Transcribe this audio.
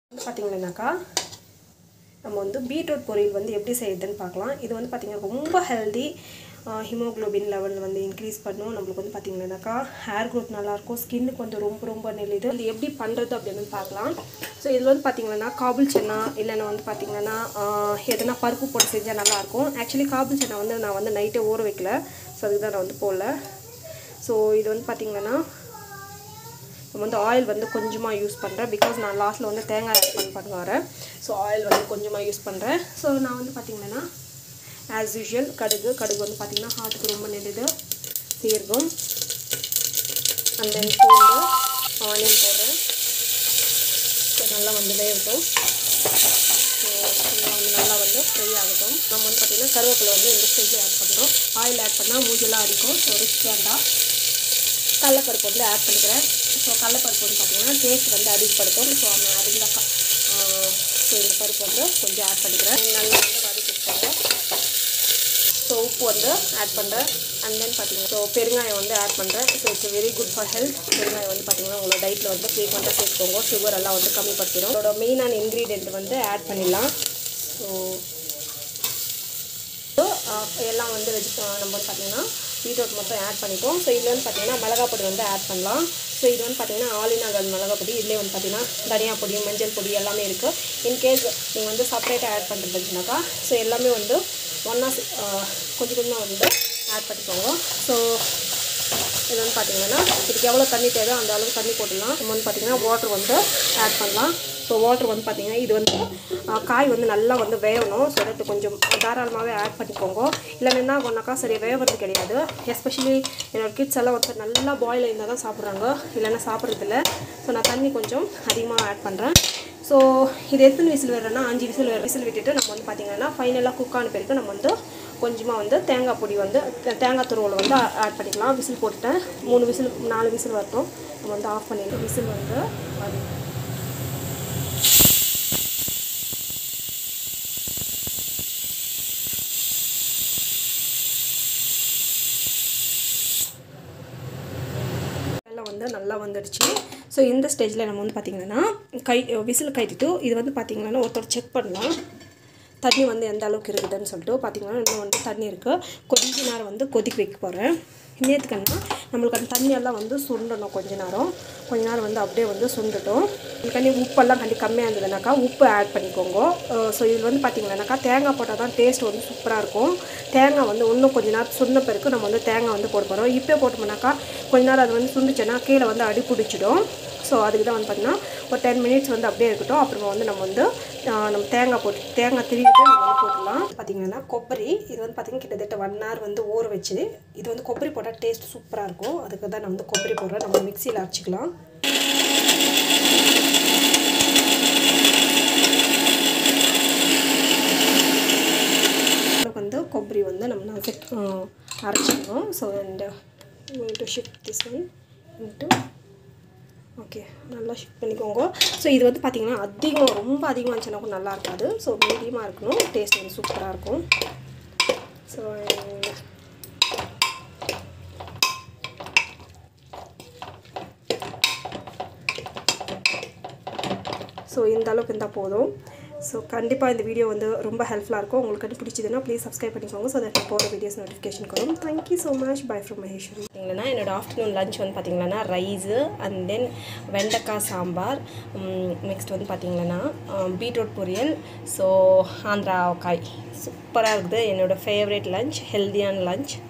வந்து பார்த்தீங்கன்னாக்கா நம்ம வந்து பீட்ரூட் பொரியல் வந்து எப்படி செய்யுதுன்னு பார்க்கலாம் இது வந்து பார்த்திங்கன்னா ரொம்ப ஹெல்தி ஹிமோக்ளோபின் லெவல் வந்து இன்க்ரீஸ் பண்ணும் நம்மளுக்கு வந்து பார்த்திங்கன்னாக்கா ஹேர் க்ரோத் நல்லாயிருக்கும் ஸ்கின்னுக்கு வந்து ரொம்ப ரொம்ப நெல்லுது இது எப்படி பண்ணுறது அப்படின்னு பார்க்கலாம் ஸோ இதில் வந்து பார்த்திங்கன்னா காபுல் சென்னா இல்லைன்னா வந்து பார்த்திங்கன்னா எதனா பருப்பு போட்டு செஞ்சால் நல்லாயிருக்கும் ஆக்சுவலி காபுல் சென்னா வந்து நான் வந்து நைட்டே ஊற வைக்கல ஸோ அதுக்கு தான் நான் வந்து போடல ஸோ இது வந்து பார்த்திங்கன்னா நம்ம வந்து ஆயில் வந்து கொஞ்சமாக யூஸ் பண்ணுறேன் பிகாஸ் நான் லாஸ்ட்டில் வந்து தேங்காய் ஆட் பண்ண பண்ண வரேன் ஸோ ஆயில் வந்து கொஞ்சமாக யூஸ் பண்ணுறேன் ஸோ நான் வந்து பார்த்திங்கன்னா ஆஸ் யூஷுவல் கடுகு கடுகு வந்து பார்த்திங்கன்னா ஹார்ட்டுக்கு ரொம்ப நல்லது சீரகம் அண்ட் தென் பூண்டு ஆனியன் போடுறேன் ஸோ நல்லா வந்து வேகட்டும் ஸோ வந்து நல்லா வந்து ஃப்ரை ஆகட்டும் நம்ம வந்து பார்த்திங்கன்னா கருவேப்பிலை வந்து இந்த ஸ்டேஜில் ஆட் பண்ணுறோம் ஆயில் ஆட் பண்ணால் மூஞ்செல்லாம் அடிக்கும் ஸோ ரிஸ்க் வேண்டாம் கடலப்பருப்பு வந்து ஆட் பண்ணிக்கிறேன் ஸோ கடலப்பருப்பு வந்து பார்த்திங்கன்னா டேஸ்ட் வந்து அதிகப்படுத்தும் ஸோ அந்த அதுக்கு ஸோ இந்த பருப்பு வந்து கொஞ்சம் ஆட் பண்ணிக்கிறேன் நல்லா வந்து வதக்கிட்டுக்கோங்க ஸோ உப்பு வந்து ஆட் பண்ணுறேன் அண்ட் தென் பார்த்தீங்கன்னா ஸோ பெருங்காயம் வந்து ஆட் பண்ணுறேன் so it's very good for health பெருங்காயம் வந்து பார்த்தீங்கன்னா உங்களோட டயட்டில் வந்து ஃப்ரீக்வெண்ட்டாக சேர்த்துக்கோங்க சுகர் எல்லாம் வந்து கம்மிப்படுத்திடும் அதோட மெயினான இன்க்ரீடியன்ட் வந்து ஆட் பண்ணிடலாம் ஸோ ஸோ எல்லாம் வந்து வெஜி நம்ம வந்து பார்த்திங்கன்னா பீட்ரூட் மட்டும் ஆட் பண்ணிட்டோம் ஸோ இதில் வந்து பார்த்திங்கன்னா மிளகா பொடி வந்து ஆட் பண்ணலாம் ஸோ இது வந்து பார்த்திங்கன்னா ஆலினால் மிளகா பொடி இதிலே வந்து பார்த்திங்கன்னா தனியா பொடி மஞ்சள் பொடி எல்லாமே இருக்குது இன்கேஸ் நீங்கள் வந்து செப்பரேட்டாக ஆட் பண்ணுறதுனாக்கா ஸோ எல்லாமே வந்து ஒன்றா கொஞ்சம் கொஞ்சமாக வந்து ஆட் பண்ணிக்கோங்க ஸோ இது வந்து பார்த்திங்கன்னா இதுக்கு எவ்வளோ தண்ணி தேவை அந்த அளவுக்கு தண்ணி போட்டுடலாம் நம்ம வந்து பார்த்திங்கன்னா வாட்டர் வந்து ஆட் பண்ணலாம் ஸோ வாட்டர் வந்து பார்த்திங்கன்னா இது வந்து காய் வந்து நல்லா வந்து வேகணும் ஸோ தட் கொஞ்சம் தாராளமாகவே ஆட் பண்ணிக்கோங்க இல்லைன்னா என்ன பண்ணாக்கா சரி வேகிறது கிடையாது எஸ்பெஷலி என்னோடய கிட்ஸ் எல்லாம் வந்து நல்லா பாயில் இருந்தால் தான் சாப்பிட்றாங்க இல்லைன்னா சாப்பிட்றதில்ல ஸோ நான் தண்ணி கொஞ்சம் அதிகமாக ஆட் பண்ணுறேன் ஸோ இது எத்தனை விசில் வர்றேன்னா அஞ்சு விசில் விசில் விட்டுட்டு நம்ம வந்து பார்த்திங்கன்னா ஃபைனலாக குக் ஆன பிறகு நம்ம வந்து கொஞ்சமாக வந்து தேங்காய் பொடி வந்து தேங்காய் துருவலை வந்து ஆட் பண்ணிக்கலாம் விசில் போட்டுட்டேன் மூணு விசில் நாலு விசில் வரட்டும் நம்ம வந்து ஆஃப் பண்ணிடலாம் விசில் வந்து அது எல்லாம் வந்து நல்லா வந்துடுச்சு ஸோ இந்த ஸ்டேஜில் நம்ம வந்து பார்த்திங்கன்னா கை விசில் கட்டிட்டு இது வந்து பார்த்திங்கன்னா ஒருத்தர் செக் பண்ணலாம் தண்ணி வந்து எந்த அளவுக்கு இருக்குதுன்னு சொல்லிட்டு பார்த்திங்கன்னா இன்னும் வந்து தண்ணி இருக்குது கொஞ்ச நேரம் வந்து கொதிக்க வைக்க போகிறேன் நேற்றுக்கன்னா நம்மளுக்கு அந்த தண்ணியெல்லாம் வந்து சுண்டணும் கொஞ்ச நேரம் கொஞ்ச நேரம் வந்து அப்படியே வந்து சுண்டட்டும் கண்டி உப்பெல்லாம் கண்டி கம்மியாக இருந்ததுனாக்கா உப்பு ஆட் பண்ணிக்கோங்க ஸோ இதில் வந்து பார்த்திங்கன்னாக்கா தேங்காய் போட்டால் தான் டேஸ்ட் வந்து சூப்பராக இருக்கும் தேங்காய் வந்து இன்னும் கொஞ்ச நேரம் சுண்ட பிறகு நம்ம வந்து தேங்காய் வந்து போட போகிறோம் இப்போ போட்டோம்னாக்கா கொஞ்ச நேரம் அது வந்து சுண்டுச்சுன்னா கீழே வந்து அடி பிடிச்சிடும் ஸோ அதுக்கு தான் வந்து பார்த்திங்கன்னா ஒரு டென் மினிட்ஸ் வந்து அப்படியே இருக்கட்டும் அப்புறமா வந்து நம்ம வந்து நம்ம தேங்காய் போட்டு தேங்காய் திருவிட்டு நம்ம வந்து போட்டுடலாம் பார்த்திங்கன்னா கொப்பரி இது வந்து பார்த்திங்கன்னா கிட்டத்தட்ட ஒன் ஹவர் வந்து ஊற வச்சு இது வந்து கொப்பரி போட்டால் டேஸ்ட் சூப்பராக இருக்கும் அதுக்கு தான் நான் வந்து கொப்பரி போடுறேன் நம்ம மிக்சியில் அரைச்சிக்கலாம் வந்து கொப்பரி வந்து நம்ம அரைச்சிக்கணும் so and to shift this one into okay நல்லா ஷிஃப்ட் பண்ணிக்கோங்க ஸோ இது வந்து பார்த்திங்கன்னா அதிகமாக ரொம்ப அதிகமாக இருந்துச்சுன்னா கூட நல்லா இருக்காது ஸோ மீடியமாக இருக்கணும் டேஸ்ட் வந்து சூப்பராக இருக்கும் ஸோ ஸோ இந்த அளவுக்கு இருந்தால் போதும் ஸோ கண்டிப்பாக இந்த வீடியோ வந்து ரொம்ப ஹெல்ப்ஃபுல்லாக இருக்கும் உங்களுக்கு வந்து பிடிச்சதுன்னா ப்ளீஸ் சப்ஸ்கிரைப் பண்ணிக்கோங்க ஸோ தட் போகிற வீடியோஸ் நோட்டிஃபிகேஷன் வரும் thank you so much bye from Maheswari பார்த்தீங்கன்னா என்னோடய ஆஃப்டர்நூன் லஞ்ச் வந்து பார்த்திங்கன்னா ரைஸு அண்ட் தென் வெண்டைக்காய் சாம்பார் நெக்ஸ்ட் வந்து பார்த்திங்கன்னா பீட்ரூட் பொரியல் ஸோ ஆந்திரா காய் சூப்பராக இருக்குது என்னோடய ஃபேவரட் லஞ்ச் ஹெல்த்தியான லஞ்ச்